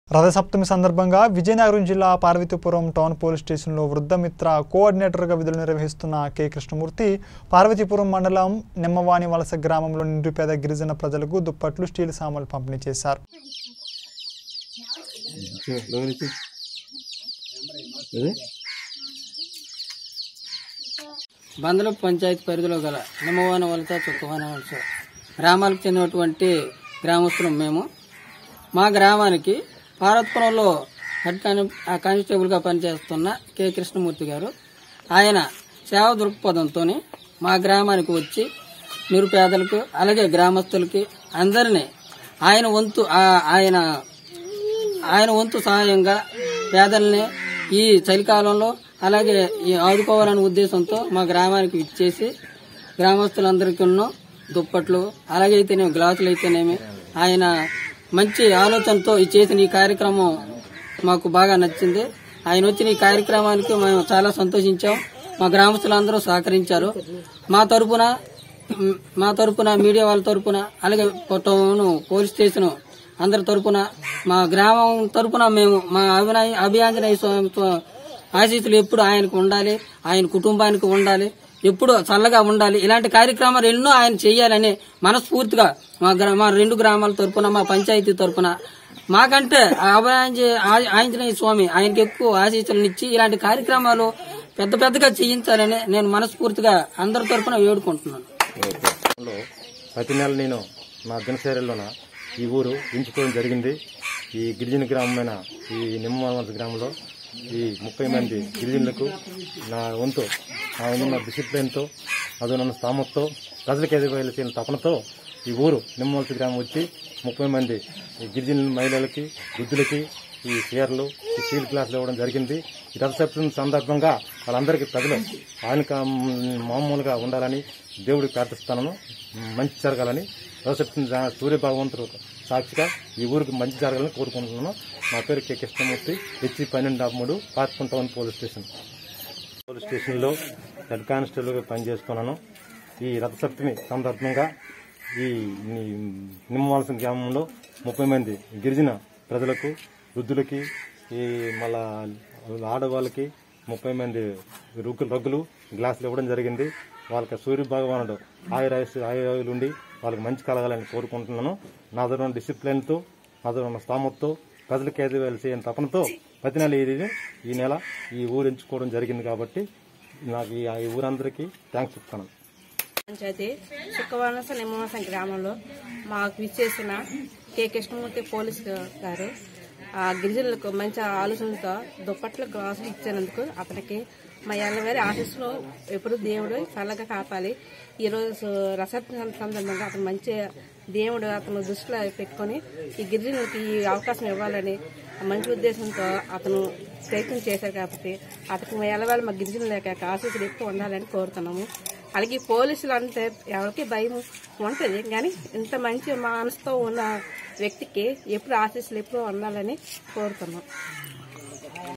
రథసప్తమి సందర్భంగా విజయనగరం జిల్లా Parvathipuram town police స్టేషన్లో వృద్ధమిత్ర కోఆర్డినేటర్గా విధులు నిర్వహిస్తున్న కె కృష్ణమూర్తి పార్వతీపురం మండలం నిమ్మవాణి వలస గ్రామంలో నిరుపేద గిరిజన ప్రజలకు దుప్పట్లు స్టీల్ సామాన్లు పంపిణీ చేశారు బందల పంచాయతీ పరిధిలో గల నిమ్మవాన వలస చుక్కవాన వలస గ్రామాలకు చెందినటువంటి గ్రామస్తులం మేము మా గ్రామానికి భారత్పురంలో హెడ్ కాని ఆ కానిస్టేబుల్గా పనిచేస్తున్న కె కృష్ణమూర్తి గారు ఆయన సేవ దృక్పథంతో మా గ్రామానికి వచ్చి నిరుపేదలకు అలాగే గ్రామస్తులకి అందరినీ ఆయన వంతు ఆ- ఆయన ఆయన వంతు సహాయంగా పేదల్ని ఈ చలికాలంలో అలాగే ఈ ఆదుకోవాలనే ఉద్దేశంతో మా గ్రామానికి ఇచ్చేసి గ్రామస్తులందరికీ దుప్పట్లు అలాగే అయితేనేమి గ్లాసులు అయితేనేమి ఆయన మంచి ఆలోచనతో ఈ చేసిన ఈ కార్యక్రమం మాకు బాగా నచ్చింది ఆయన వచ్చిన ఈ కార్యక్రమానికి మేము చాలా సంతోషించాం మా గ్రామస్తులందరూ సహకరించారు మా తరపున మ్, మా తరపున మీడియా వాళ్ళ తరపున అలాగే టౌన్ పోలీస్ స్టేషన్ అందరి తరపున మా గ్రామం తరపున మేము మా అభినయ అభియాంజనేయ స్వామి తో- ఆశీస్సులు ఎప్పుడు ఆయనకు ఉండాలి ఆయన కుటుంబానికి ఉండాలి ఎప్పుడు చల్లగా ఉండాలి ఇలాంటి కార్యక్రమాలు ఎన్నో ఆయన చేయాలని మనస్ఫూర్తిగా మా గ్రా మా రెండు గ్రామాల తరపున మా పంచాయతీ తరపున మాకంటే ఆ అభయాంజ ఆ- ఆంజనేయ స్వామి ఆయనకి ఎక్కువ ఆశీస్సులను ఇచ్చి ఇలాంటి కార్యక్రమాలు పెద్ద పెద్దగా చేయించాలని నేను మనస్ఫూర్తిగా అందరి తరపున వేడుకుంటున్నాను లో ప్రతి నెల నేను నా దినచర్యలోన ఈ ఊరు ఎంచుకోవడం జరిగింది ఈ గిరిజన గ్రామమైన ఈ నిమ్మవలస గ్రామంలో ఈ ముప్పై మంది గిరిజనులకు నా వంతు నా ఉన్న డిసిప్లిన్తో అదున్న స్థామతతో ప్రజలకు ఎదుర్కొల్సిన తపనతో ఈ ఊరు నిమ్మవలస గ్రామం వచ్చి ముప్పై మంది ఈ గిరిజన మహిళలకి వృద్ధులకి ఈ చీరలు ఈ స్టీల్ గ్లాసులు ఇవ్వడం జరిగింది ఈ రథసప్తమి సందర్భంగా వాళ్ళందరికీ ప్రజలు ఆయనక మామూలుగా ఉండాలని దేవుడికి ప్రార్థిస్తాను మంచి జరగాలని రథసప్తమి జా- సూర్య భగవంతుడు సాక్షిగా ఈ ఊరికి మంచి జరగాలని కోరుకుంటున్నాను నా పేరు కె కృష్ణమూర్తి హెచ్సి పన్నెండు మూడు పార్కున్ టౌన్ పోలీస్ స్టేషన్ పోలీస్ స్టేషన్లో హెడ్ కానిస్టేబుల్గా పనిచేస్తున్నాను ఈ రథసప్తమి సందర్భంగా ఈ నిమ్మవలసిన గ్రామంలో ముప్పై మంది గిరిజన ప్రజలకు వృద్ధులకి ఈ మళ్ళా ఆడవాళ్ళకి ముప్పై మంది రుగ్గులు రగ్గులు గ్లాసులు ఇవ్వడం జరిగింది వాళ్ళకి సూర్య భగవానుడు ఆయురాయసు ఆయురాయులు ఉండి వాళ్ళకి మంచి కలగాలని కోరుకుంటున్నాను నా దగ్గర ఉన్న డిసిప్లిన్తో నా దగ్గర ఉన్న స్థామతతో ప్రజలకు ఏది చేయని తపనతో ప్రతి నెల ఇది ఈ నెల ఈ ఊరు ఎంచుకోవడం జరిగింది కాబట్టి నాకు ఈ ఈ ఊరందరికీ థ్యాంక్స్ చెప్తాను పంచాయతీ చుక్కవనస నిమ్మవసం గ్రామంలో మాకు విచ్చేసిన కె కృష్ణమూర్తి పోలీస్ గారు ఆ గిరిజనులకు మంచి ఆలోచనలతో దుప్పట్లు గ్లాసులు ఇచ్చినందుకు అతనికి మా ఎల్లవారి ఆశీస్సులో ఎప్పుడు దేవుడు చల్లగా కాపాలి ఈరోజు రసత్న సందర్భంగా అతను మంచి దేవుడు అతను దృష్టిలో పెట్టుకొని ఈ గిరిజనులకి ఈ అవకాశం ఇవ్వాలని మంచి ఉద్దేశంతో అతను ప్రయత్నం చేశారు కాబట్టి అతను ఎల్లవేళ మా గిరిజనుల యొక్క ఆశీస్సులు ఎక్కువ ఉండాలని కోరుతున్నాము అలాగే పోలీసులు అంటే ఎవరికి భయం ఉంటుంది కానీ ఇంత మంచి మనసుతో ఉన్న వ్యక్తికి ఎప్పుడు ఆశీస్సులు ఎప్పుడు ఉండాలని కోరుతున్నాం